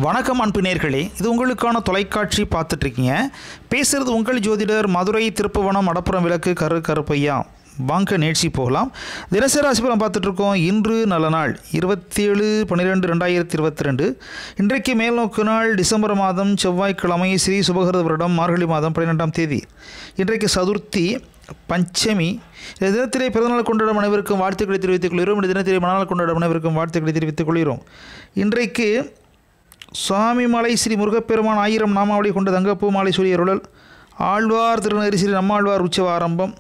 வணக்கம் அன்பு நேர்களே இது உங்களுக்கான தொலைக்காட்சி பார்த்துட்ருக்கீங்க பேசுகிறது உங்கள் ஜோதிடர் மதுரை திருப்புவனம் மடப்புறம் விளக்கு கரு கருப்பையா வாங்க நேர்ச்சி போகலாம் தினசரி ராசிபலம் பார்த்துட்ருக்கோம் இன்று நல்ல நாள் இருபத்தேழு பன்னிரெண்டு ரெண்டாயிரத்தி இருபத்தி ரெண்டு இன்றைக்கு மேல்நோக்கு நாள் டிசம்பர் மாதம் செவ்வாய்க்கிழமை ஸ்ரீ சுபகிருத வருடம் மார்கழி மாதம் பன்னிரெண்டாம் தேதி இன்றைக்கு சதுர்த்தி பஞ்சமி இந்த தினத்திலே பிறந்தநாள் கொண்டாடும் அனைவருக்கும் வாழ்த்துக்களை தெரிவித்துக் கொள்கிறோம் இந்த தினத்திலே மணநாள் கொண்டாடும் அனைவருக்கும் வாழ்த்துக்களை தெரிவித்துக் கொள்கிறோம் இன்றைக்கு சுவாமி மலை ஸ்ரீ முருகப்பெருமான் ஆயிரம் நாமாவளி கொண்ட தங்கப்பூ மாலை சூரிய அருளல் ஆழ்வார் திருநெறி ஸ்ரீ நம்மாழ்வார் உற்சவ ஆரம்பம்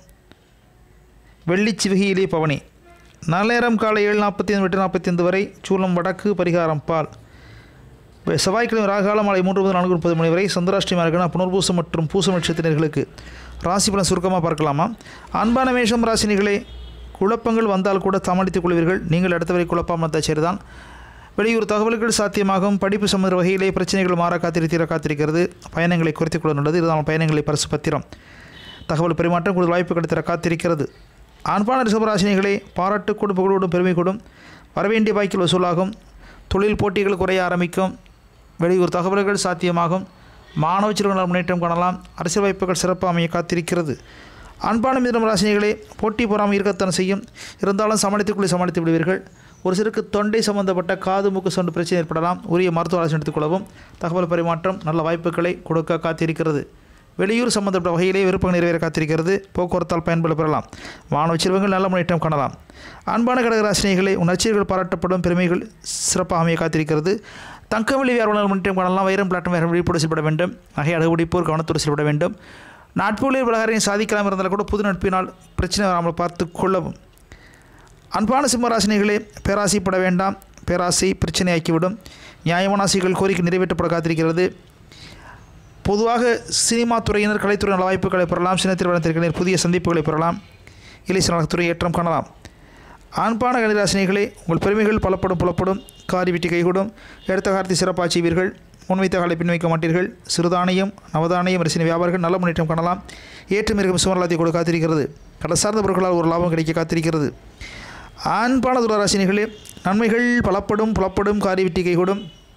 வெள்ளி சிவகியிலே பவனி நள்ளிரம் காலை ஏழு நாற்பத்தி ஐந்து எட்டு நாற்பத்தி ஐந்து வரை சூலம் வடக்கு பரிகாரம் பால் வெ- செவ்வாய்க்கிழமை ராகால மாலை மூன்று முதல் நான்கு முப்பது மணி வரை சந்திராஷ்டமி இருக்கணும் புனர்பூசம் மற்றும் பூசம் நட்சத்திரர்களுக்கு ராசி பலன் சுருக்கமாக பார்க்கலாமா அன்பான மேஷம் ராசினிகளே குழப்பங்கள் வந்தால் கூட சமாளித்துக் கொள்வீர்கள் நீங்கள் அடுத்தவரை குழப்பாமல் இருந்தால் சரிதான் வெளியூர் தகவல்கள் சாத்தியமாகும் படிப்பு சம்பந்த வகையிலே பிரச்சனைகள் மாற காத்திருத்தீர காத்திருக்கிறது பயணங்களை குறைத்துக் கொள்ள நல்லது இதுதான் பயணங்களை பரிசு பத்திரம் தகவல் பரிமாற்றம் கூடுதல் வாய்ப்பு கிடைத்திட காத்திருக்கிறது அன்பான ரிஷபராசினிகளே பாராட்டு கூடும் புகழோடும் பெருமை கூடும் வரவேண்டிய பாய்க்கில் வசூலாகும் தொழில் போட்டிகள் குறைய ஆரம்பிக்கும் வெளியூர் தகவல்கள் சாத்தியமாகும் மாணவ சிறுவர்கள் முன்னேற்றம் காணலாம் அரசியல் வாய்ப்புகள் சிறப்பாக அமைய காத்திருக்கிறது அன்பான மிதனம் ராசினிகளே போட்டி பொறாமை இருக்கத்தான் செய்யும் இருந்தாலும் சமாளித்துக்குள்ளே சமாளித்து விடுவீர்கள் ஒரு சிலருக்கு தொண்டை சம்பந்தப்பட்ட காது மூக்கு சொண்டு பிரச்சனை ஏற்படலாம் உரிய மருத்துவ ஆலோசனை எடுத்துக்கொள்ளவும் தகவல் பரிமாற்றம் நல்ல வாய்ப்புகளை கொடுக்க காத்திருக்கிறது வெளியூர் சம்பந்தப்பட்ட வகையிலே விருப்பங்கள் நிறைவேற காத்திருக்கிறது போக்குவரத்தால் பயன்பட பெறலாம் மாணவ செல்வங்கள் நல்ல முன்னேற்றம் காணலாம் அன்பான கடகராசினிகளை உன் நச்சீர்கள் பாராட்டப்படும் பெருமைகள் சிறப்பாக அமைய காத்திருக்கிறது தங்கம் வெளி வியாபாரம் முன்னேற்றம் காணலாம் வைரம் பிளாட்டம் வேறு விழிப்போடு செயல்பட வேண்டும் நகை அடகுடிப்போர் கவனத்தோடு செயல்பட வேண்டும் நட்புகளில் விலகாரையும் சாதிக்கலாம் இருந்தாலும் கூட புது நட்பினால் பிரச்சனை வராமல் பார்த்து கொள்ளவும் அன்பான சிம்மராசினிகளே பேராசைப்பட வேண்டாம் பேராசை பிரச்சனையாக்கிவிடும் நியாயமான ஆசைகள் கோரிக்கை நிறைவேற்றப்பட காத்திருக்கிறது பொதுவாக சினிமா துறையினர் கலைத்துறை நல வாய்ப்புகளை பெறலாம் சின்னத்திரைப்படத்திற்கினர் புதிய சந்திப்புகளை பெறலாம் இலைசனத்துறை ஏற்றம் காணலாம் ஆண்பான கணிராசினிகளே உங்கள் பெருமைகள் பலப்படும் புலப்படும் காரி விட்டி கைகூடும் எடுத்த காலத்தை சிறப்பாக செய்வீர்கள் முன்வைத்த காலை பின்வைக்க மாட்டீர்கள் சிறுதானியம் நவதானியம் ரசின வியாபாரிகள் நல்ல முன்னேற்றம் காணலாம் ஏற்றம் இருக்கும் சுமரலாத்தை கூட காத்திருக்கிறது கடல் சார்ந்த பொருட்களால் ஒரு லாபம் கிடைக்க காத்திருக்கிறது ஆண்பான துளராசினிகளே நன்மைகள் பலப்படும் புலப்படும் காரி விட்டி கைகூடும்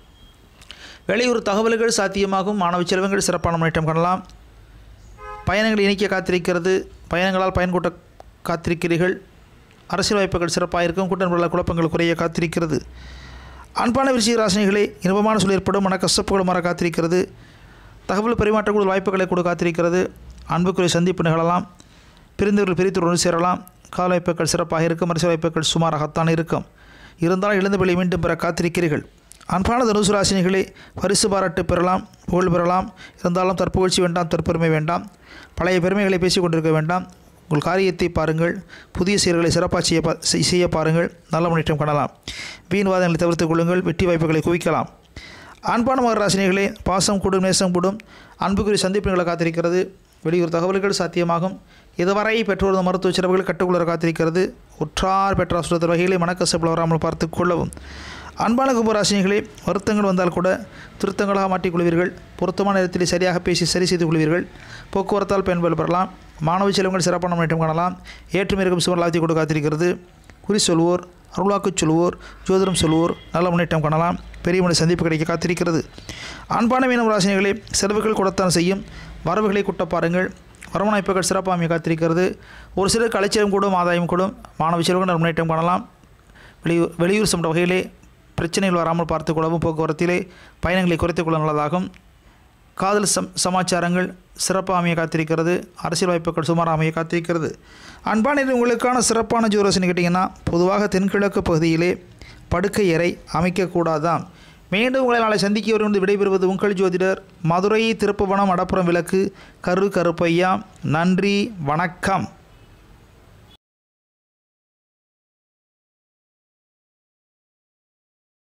வெளியூர் தகவல்கள் சாத்தியமாகும் மாணவ செல்வங்கள் சிறப்பான முன்னேற்றம் காணலாம் பயணங்களை இணைக்க காத்திருக்கிறது பயணங்களால் பயன் கூட்ட காத்திருக்கிறீர்கள் அரசியல் வாய்ப்புகள் சிறப்பாக இருக்கும் கூட்டணி குழப்பங்கள் குறைய காத்திருக்கிறது அன்பான விருச்சிக ராசினிகளே இன்பமான சூழல் ஏற்படும் மன கசப்புகள் மற காத்திருக்கிறது தகவல் பரிமாற்றக்கூடிய வாய்ப்புகளை கூட காத்திருக்கிறது அன்புக்குரிய சந்திப்பு நிகழலாம் பிரிந்தவர்கள் பிரித்து ஒன்று சேரலாம் கால வாய்ப்புகள் சிறப்பாக இருக்கும் அரசியல் வாய்ப்புகள் சுமாராகத்தான் இருக்கும் இருந்தாலும் இழந்த விலை மீண்டும் பெற காத்திருக்கிறீர்கள் அன்பான தனுசு ராசினிகளே பரிசு பாராட்டு பெறலாம் புகழ் பெறலாம் இருந்தாலும் தற்புகழ்ச்சி வேண்டாம் தற்பெருமை வேண்டாம் பழைய பெருமைகளை பேசிக் கொண்டிருக்க வேண்டாம் உங்கள் காரியத்தை பாருங்கள் புதிய செயல்களை சிறப்பாக செய்ய பா- செய்- செய்ய பாருங்கள் நல்ல முன்னேற்றம் காணலாம் வீண் வாதங்களை தவிர்த்துக் கொள்ளுங்கள் வெற்றி வாய்ப்புகளை குவிக்கலாம் அன்பான மகர ராசினிகளே பாசம் கூடும் நேசம் கூடும் அன்புக்குரிய சந்திப்புகளை காத்திருக்கிறது வெளியூர் தகவல்கள் சாத்தியமாகும் இதுவரை பெற்றோர் மருத்துவ செலவுகள் கட்டுக்குள்ள காத்திருக்கிறது உற்றார் பெற்ற சுரத்த வகையிலே மனக்கசப்பில் வராமல் பார்த்து கொள்ளவும் அன்பான கும்பராசினிகளே வருத்தங்கள் வந்தால் கூட திருத்தங்களாக மாட்டிக்கொள்வீர்கள் பொருத்தமான நேரத்தில் சரியாக பேசி சரி செய்து கொள்வீர்கள் போக்குவரத்தால் பயன்பெற பெறலாம் மாணவ செலவுகள் சிறப்பான முன்னேற்றம் காணலாம் ஏற்றம் இருக்கும் சுவரலாத்தி கொண்டு காத்திருக்கிறது குறி சொல்வோர் அருளாக்குச் சொல்வோர் ஜோதிடம் சொல்வோர் நல்ல முன்னேற்றம் காணலாம் பெரிய மனித சந்திப்பு கிடைக்க காத்திருக்கிறது அன்பான மீனம் ராசினிகளே செலவுகள் கொடுத்தான் செய்யும் வரவுகளை கூட்ட பாருங்கள் வரவணைப்புகள் சிறப்பாக அமைய காத்திருக்கிறது ஒரு சிலருக்கு அலைச்சலும் கூடும் ஆதாயம் கூடும் மாணவ செல்வங்கள் நல்ல முன்னேற்றம் காணலாம் வெளியூர் வெளியூர் சென்ற வகையிலே பிரச்சனைகள் வராமல் பார்த்துக் கொள்ளவும் போக்குவரத்திலே பயணங்களை குறைத்துக் கொள்ள நல்லதாகும் காதல் சம் சமாச்சாரங்கள் சிறப்பாக அமைய காத்திருக்கிறது அரசியல் வாய்ப்புகள் சுமார் அமைய காத்திருக்கிறது அன்பான இது உங்களுக்கான சிறப்பான ஜோரசனை கேட்டிங்கன்னா பொதுவாக தென்கிழக்கு பகுதியிலே படுக்கை அறை அமைக்கக்கூடாதாம் மீண்டும் உங்களை நாளை சந்திக்க வரும் விடைபெறுவது உங்கள் ஜோதிடர் மதுரை திருப்புவனம் அடப்புறம் விளக்கு கரு கருப்பையா நன்றி வணக்கம்